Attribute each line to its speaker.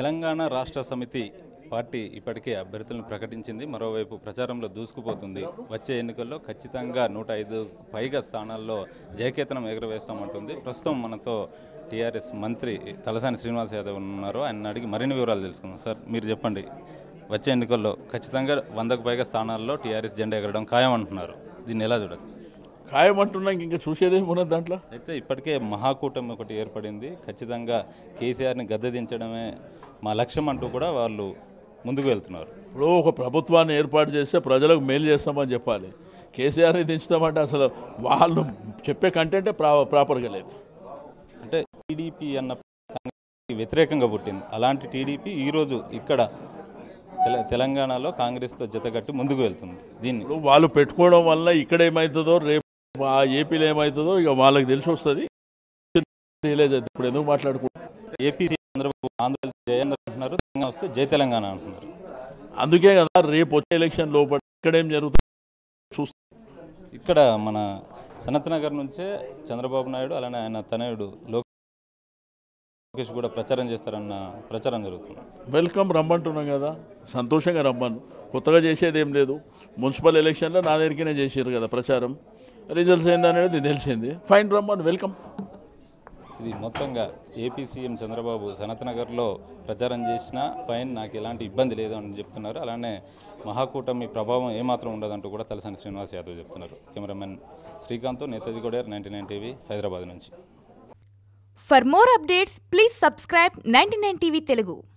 Speaker 1: తెలంగాణ రాష్ట్ర సమితి పార్టీ ఇప్పటికే అభ్యర్థులను ప్రకటించింది మరోవైపు ప్రచారంలో దూసుకుపోతుంది వచ్చే ఎన్నికల్లో ఖచ్చితంగా నూట ఐదు పైగా స్థానాల్లో జయకేతనం ఎగురవేస్తామంటుంది ప్రస్తుతం మనతో టీఆర్ఎస్ మంత్రి తలసాని శ్రీనివాస్ యాదవ్ ఉన్నారు ఆయన అడిగి మరిన్ని వివరాలు తెలుసుకుందాం సార్ మీరు చెప్పండి వచ్చే ఎన్నికల్లో ఖచ్చితంగా వందకు పైగా స్థానాల్లో టీఆర్ఎస్ జెండా ఎగరడం ఖాయం అంటున్నారు దీన్ని ఎలా చూడాలి
Speaker 2: ఖాయం అంటున్నాం ఇంకా చూసేదేం ఉన్నది దాంట్లో
Speaker 1: అయితే ఇప్పటికే మహాకూటమి ఒకటి ఏర్పడింది ఖచ్చితంగా కేసీఆర్ని గద్దె దించడమే మా లక్ష్యం అంటూ కూడా వాళ్ళు ముందుకు వెళ్తున్నారు
Speaker 2: ఇప్పుడు ఒక ప్రభుత్వాన్ని ఏర్పాటు చేస్తే ప్రజలకు మేలు చేస్తామని చెప్పాలి కేసీఆర్ని దించుతామంటే అసలు వాళ్ళు చెప్పే కంటెంటే ప్రా ప్రాపర్గా లేదు
Speaker 1: అంటే టీడీపీ అన్న కాంగ్రెస్కి వ్యతిరేకంగా పుట్టింది అలాంటి టీడీపీ ఈరోజు ఇక్కడ తెల- తెలంగాణలో కాంగ్రెస్తో జతగట్టి ముందుకు వెళ్తుంది దీన్ని
Speaker 2: ఇప్పుడు వాళ్ళు పెట్టుకోవడం వల్ల ఇక్కడ ఏమవుతుందో రేపు ఆ ఏపీలో ఏమవుతుందో ఇక వాళ్ళకి తెలిసి వస్తుంది రియలైజ్ అవుతుంది ఇప్పుడు ఎందుకు మాట్లాడుకుంటారు
Speaker 1: ఏపీ చంద్రబాబు ఆంధ్ర జయేంద్ర అంటున్నారు తెలంగాణ వస్తే జై తెలంగాణ అంటున్నారు
Speaker 2: అందుకే కదా రేపు వచ్చే ఎలక్షన్ లోపల ఇక్కడ ఏం జరుగుతుంది చూస్తే
Speaker 1: ఇక్కడ మన సనత్ నగర్ నుంచే చంద్రబాబు నాయుడు అలానే ఆయన తనయుడు లోకేష్ కూడా ప్రచారం చేస్తారన్న ప్రచారం జరుగుతుంది
Speaker 2: వెల్కమ్ రమ్మంటున్నాం కదా సంతోషంగా రమ్మను కొత్తగా చేసేది ఏం లేదు మున్సిపల్ ఎలక్షన్లో నా దగ్గరికినే చేసారు కదా ప్రచారం రిజల్ట్స్ ఏందనేది తెలిసింది ఫైన్ రమ్మను వెల్కమ్
Speaker 1: ఇది మొత్తంగా ఏపీ సీఎం చంద్రబాబు సనత్ నగర్లో ప్రచారం చేసినా ఫైన్ నాకు ఎలాంటి ఇబ్బంది లేదు అని చెప్తున్నారు అలానే మహాకూటమి ప్రభావం ఏమాత్రం ఉండదంటూ కూడా తలసాని శ్రీనివాస్ యాదవ్ చెప్తున్నారు cameraman Srikanth Netaji Goder ninety nine TV Hyderabad నుంచి
Speaker 3: For more updates, please subscribe 99 TV Telugu.